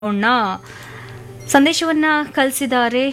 ನೋಡೋಣ ಸಂದೇಶವನ್ನ ಕಳಿಸಿದ್ದಾರೆ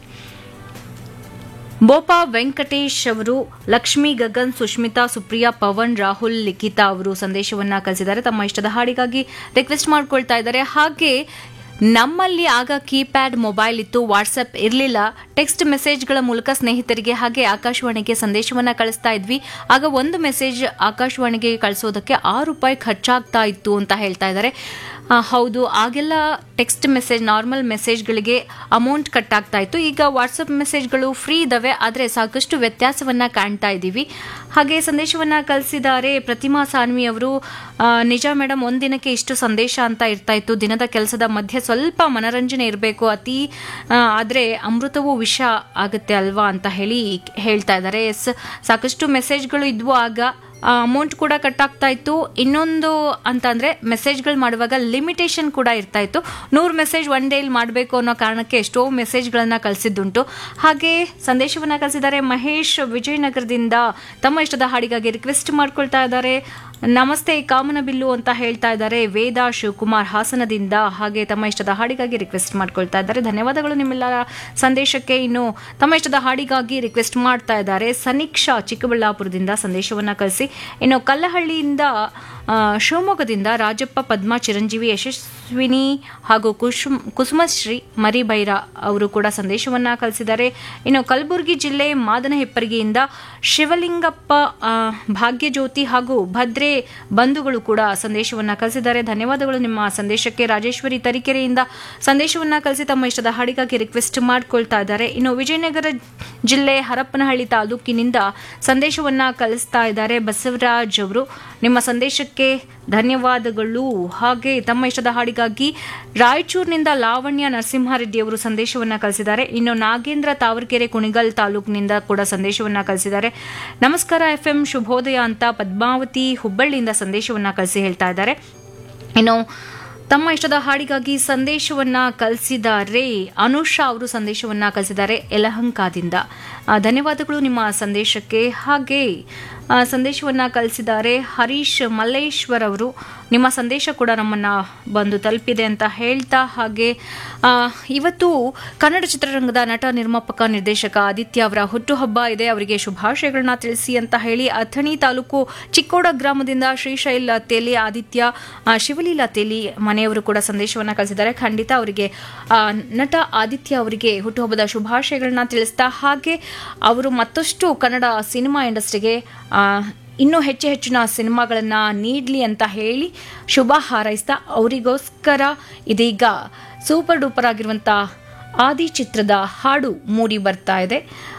ಬೋಪಾ ವೆಂಕಟೇಶ್ ಅವರು ಲಕ್ಷ್ಮಿ ಗಗನ್ ಸುಷ್ಮಿತಾ ಸುಪ್ರಿಯಾ ಪವನ್ ರಾಹುಲ್ ಲಿಖಿತಾ ಅವರು ಸಂದೇಶವನ್ನ ಕಳಿಸಿದ್ದಾರೆ ತಮ್ಮ ಇಷ್ಟದ ಹಾಡಿಗಾಗಿ ರಿಕ್ವೆಸ್ಟ್ ಮಾಡ್ಕೊಳ್ತಾ ಇದ್ದಾರೆ ಹಾಗೆ ನಮ್ಮಲ್ಲಿ ಆಗ ಕೀಪ್ಯಾಡ್ ಮೊಬೈಲ್ ಇತ್ತು ವಾಟ್ಸಪ್ ಇರಲಿಲ್ಲ ಟೆಕ್ಸ್ಟ್ ಮೆಸೇಜ್ಗಳ ಮೂಲಕ ಸ್ನೇಹಿತರಿಗೆ ಹಾಗೆ ಆಕಾಶವಾಣಿಗೆ ಸಂದೇಶವನ್ನ ಕಳಿಸ್ತಾ ಇದ್ವಿ ಆಗ ಒಂದು ಮೆಸೇಜ್ ಆಕಾಶವಾಣಿಗೆ ಕಳಿಸೋದಕ್ಕೆ ಆರು ರೂಪಾಯಿ ಖರ್ಚಾಗ್ತಾ ಇತ್ತು ಅಂತ ಹೇಳ್ತಾ ಇದ್ದಾರೆ ಆ, ಹೌದು ಆಗೆಲ್ಲ ಟೆಕ್ಸ್ಟ್ ಮೆಸೇಜ್ ನಾರ್ಮಲ್ ಮೆಸೇಜ್ಗಳಿಗೆ ಅಮೌಂಟ್ ಕಟ್ ಆಗ್ತಾ ಇತ್ತು ಈಗ ವಾಟ್ಸಪ್ ಮೆಸೇಜ್ಗಳು ಫ್ರೀ ಇದಾವೆ ಆದರೆ ಸಾಕಷ್ಟು ವ್ಯತ್ಯಾಸವನ್ನ ಕಾಣ್ತಾ ಇದ್ದೀವಿ ಹಾಗೆ ಸಂದೇಶವನ್ನ ಕಳಿಸಿದ್ದಾರೆ ಪ್ರತಿಮಾ ಸಾನ್ವಿ ಅವರು ಆ, ನಿಜ ಮೇಡಮ್ ಒಂದಿನಕ್ಕೆ ಇಷ್ಟು ಸಂದೇಶ ಅಂತ ಇರ್ತಾ ಇತ್ತು ದಿನದ ಕೆಲಸದ ಮಧ್ಯೆ ಸ್ವಲ್ಪ ಮನರಂಜನೆ ಇರಬೇಕು ಅತಿ ಆ, ಆದ್ರೆ ಅಮೃತವೂ ವಿಷ ಆಗುತ್ತೆ ಅಲ್ವಾ ಅಂತ ಹೇಳಿ ಹೇಳ್ತಾ ಇದ್ದಾರೆ ಎಸ್ ಸಾಕಷ್ಟು ಮೆಸೇಜ್ಗಳು ಇದ್ವು ಆಗ ಅಮೌಂಟ್ ಕೂಡ ಕಟ್ ಆಗ್ತಾ ಇತ್ತು ಇನ್ನೊಂದು ಅಂತಂದ್ರೆ ಮೆಸೇಜ್ಗಳು ಮಾಡುವಾಗ ಲಿಮಿಟೇಷನ್ ಕೂಡ ಇರ್ತಾ ಇತ್ತು ನೂರು ಮೆಸೇಜ್ ಒನ್ ಡೇಲಿ ಮಾಡಬೇಕು ಅನ್ನೋ ಕಾರಣಕ್ಕೆ ಎಷ್ಟೋ ಮೆಸೇಜ್ಗಳನ್ನ ಕಳಿಸಿದ್ದುಂಟು ಹಾಗೆ ಸಂದೇಶವನ್ನ ಕಳಿಸಿದ್ದಾರೆ ಮಹೇಶ್ ವಿಜಯನಗರದಿಂದ ತಮ್ಮ ಇಷ್ಟದ ಹಾಡಿಗಾಗಿ ರಿಕ್ವೆಸ್ಟ್ ಮಾಡ್ಕೊಳ್ತಾ ಇದ್ದಾರೆ ನಮಸ್ತೆ ಕಾಮನಬಿಲ್ಲು ಅಂತ ಹೇಳ್ತಾ ಇದ್ದಾರೆ ವೇದ ಶಿವಕುಮಾರ್ ಹಾಸನದಿಂದ ಹಾಗೆ ತಮ್ಮ ಇಷ್ಟದ ಹಾಡಿಗಾಗಿ ರಿಕ್ವೆಸ್ಟ್ ಮಾಡ್ಕೊಳ್ತಾ ಇದ್ದಾರೆ ಧನ್ಯವಾದಗಳು ನಿಮ್ಮೆಲ್ಲರ ಸಂದೇಶಕ್ಕೆ ಇನ್ನು ತಮ್ಮ ಇಷ್ಟದ ಹಾಡಿಗಾಗಿ ರಿಕ್ವೆಸ್ಟ್ ಮಾಡ್ತಾ ಇದ್ದಾರೆ ಸನೀಕ್ಷಾ ಚಿಕ್ಕಬಳ್ಳಾಪುರದಿಂದ ಸಂದೇಶವನ್ನ ಕಳಿಸಿ ಇನ್ನು ಕಲ್ಲಹಳ್ಳಿಯಿಂದ ಆ, ಶಿವಮೊಗ್ಗದಿಂದ ರಾಜಪ್ಪ ಪದ್ಮ ಚಿರಂಜೀವಿ ಯಶಸ್ವಿನಿ ಹಾಗೂ ಕುಸುಮ್ ಕುಸುಮಶ್ರೀ ಮರಿಬೈರ ಅವರು ಕೂಡ ಸಂದೇಶವನ್ನ ಕಳಿಸಿದ್ದಾರೆ ಇನ್ನು ಕಲಬುರಗಿ ಜಿಲ್ಲೆ ಮಾದನ ಹೆಪ್ಪರಿಗೆಯಿಂದ ಶಿವಲಿಂಗಪ್ಪ ಆ, ಭಾಗ್ಯಜ್ಯೋತಿ ಹಾಗೂ ಭದ್ರೆ ಬಂಧುಗಳು ಕೂಡ ಸಂದೇಶವನ್ನ ಕಳಿಸಿದ್ದಾರೆ ಧನ್ಯವಾದಗಳು ನಿಮ್ಮ ಸಂದೇಶಕ್ಕೆ ರಾಜೇಶ್ವರಿ ತರೀಕೆರೆಯಿಂದ ಸಂದೇಶವನ್ನ ಕಳಿಸಿ ತಮ್ಮ ಇಷ್ಟದ ಹಾಡಿಗಾಗಿ ರಿಕ್ವೆಸ್ಟ್ ಮಾಡ್ಕೊಳ್ತಾ ಇದ್ದಾರೆ ಇನ್ನು ವಿಜಯನಗರ ಜಿಲ್ಲೆ ಹರಪ್ಪನಹಳ್ಳಿ ತಾಲೂಕಿನಿಂದ ಸಂದೇಶವನ್ನ ಕಳಿಸ್ತಾ ಇದ್ದಾರೆ ಬಸವರಾಜ್ ಅವರು ನಿಮ್ಮ ಸಂದೇಶಕ್ಕೆ ಧನ್ಯವಾದಗಳು ಹಾಗೆ ತಮ್ಮ ಇಷ್ಟದ ಹಾಡಿಗಾಗಿ ರಾಯಚೂರಿನಿಂದ ಲಾವಣ್ಯ ನರಸಿಂಹಾರೆಡ್ಡಿ ಅವರು ಸಂದೇಶವನ್ನ ಕಳಿಸಿದ್ದಾರೆ ಇನ್ನು ನಾಗೇಂದ್ರ ತಾವರ್ಕೆರೆ ಕುಣಿಗಲ್ ತಾಲೂಕಿನಿಂದ ಕೂಡ ಸಂದೇಶವನ್ನ ಕಳಿಸಿದ್ದಾರೆ ನಮಸ್ಕಾರ ಎಫ್ ಎಂ ಶುಭೋದಯ ಅಂತ ಪದ್ಮಾವತಿ ಹುಬ್ಬಳ್ಳಿಯಿಂದ ಸಂದೇಶವನ್ನ ಕಳಿಸಿ ಹೇಳ್ತಾ ಇದ್ದಾರೆ ಇನ್ನು ತಮ್ಮ ಇಷ್ಟದ ಹಾಡಿಗಾಗಿ ಸಂದೇಶವನ್ನ ಕಳಿಸಿದ್ದಾರೆ ಅನುಷಾ ಅವರು ಸಂದೇಶವನ್ನ ಕಳಿಸಿದ್ದಾರೆ ಯಲಹಂಕದಿಂದ ಆ, ಧನ್ಯವಾದಗಳು ನಿಮ್ಮ ಸಂದೇಶಕ್ಕೆ ಹಾಗೆ ಆ, ಸಂದೇಶವನ್ನ ಕಳಿಸಿದ್ದಾರೆ ಹರೀಶ್ ಮಲ್ಲೇಶ್ವರ್ ಅವರು ನಿಮ್ಮ ಸಂದೇಶ ಕೂಡ ನಮ್ಮನ್ನ ಬಂದು ತಲುಪಿದೆ ಅಂತ ಹೇಳ್ತಾ ಹಾಗೆ ಆ, ಇವತ್ತು ಕನ್ನಡ ಚಿತ್ರರಂಗದ ನಟ ನಿರ್ಮಾಪಕ ನಿರ್ದೇಶಕ ಆದಿತ್ಯ ಅವರ ಹುಟ್ಟುಹಬ್ಬ ಇದೆ ಅವರಿಗೆ ಶುಭಾಶಯಗಳನ್ನ ತಿಳಿಸಿ ಅಂತ ಹೇಳಿ ಅಥಣಿ ತಾಲೂಕು ಚಿಕ್ಕೋಡ ಗ್ರಾಮದಿಂದ ಶ್ರೀಶೈಲ್ ತೇಲಿ ಆದಿತ್ಯ ಆ, ಶಿವಲೀಲಾ ತೇಲಿ ಮನೆಯವರು ಕೂಡ ಸಂದೇಶವನ್ನ ಕಳಿಸಿದ್ದಾರೆ ಖಂಡಿತ ಅವರಿಗೆ ಆ, ನಟ ಆದಿತ್ಯ ಅವರಿಗೆ ಹುಟ್ಟುಹಬ್ಬದ ಶುಭಾಶಯಗಳನ್ನ ತಿಳಿಸ್ತಾ ಹಾಗೆ ಅವರು ಮತ್ತಷ್ಟು ಕನ್ನಡ ಸಿನಿಮಾ ಇಂಡಸ್ಟ್ರಿಗೆ ಆ, ಇನ್ನೂ ಹೆಚ್ಚು ಹೆಚ್ಚಿನ ಸಿನಿಮಾಗಳನ್ನ ನೀಡಲಿ ಅಂತ ಹೇಳಿ ಶುಭ ಹಾರೈಸ್ತಾ ಅವರಿಗೋಸ್ಕರ ಇದೀಗ ಸೂಪರ್ ಡೂಪರ್ ಆಗಿರುವಂಥ ಆದಿ ಚಿತ್ರದ ಹಾಡು ಮೂಡಿ ಬರ್ತಾ ಇದೆ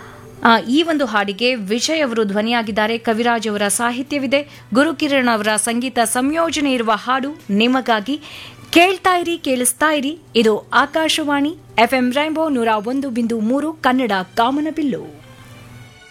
ಆ, ಈ ಒಂದು ಹಾಡಿಗೆ ವಿಜಯ್ ಅವರು ಧ್ವನಿಯಾಗಿದ್ದಾರೆ ಕವಿರಾಜ್ ಅವರ ಸಾಹಿತ್ಯವಿದೆ ಗುರುಕಿರಣ್ ಅವರ ಸಂಗೀತ ಸಂಯೋಜನೆ ಇರುವ ಹಾಡು ನಿಮಗಾಗಿ ಕೇಳ್ತಾ ಇರಿ ಕೇಳಿಸ್ತಾ ಇರಿ ಇದು ಆಕಾಶವಾಣಿ ಎಫ್ ಎಂ ರೈಂಬೋ ನೂರ ಒಂದು ಬಿಂದು ಮೂರು ಕನ್ನಡ ಕಾಮನಬಿಲ್ಲು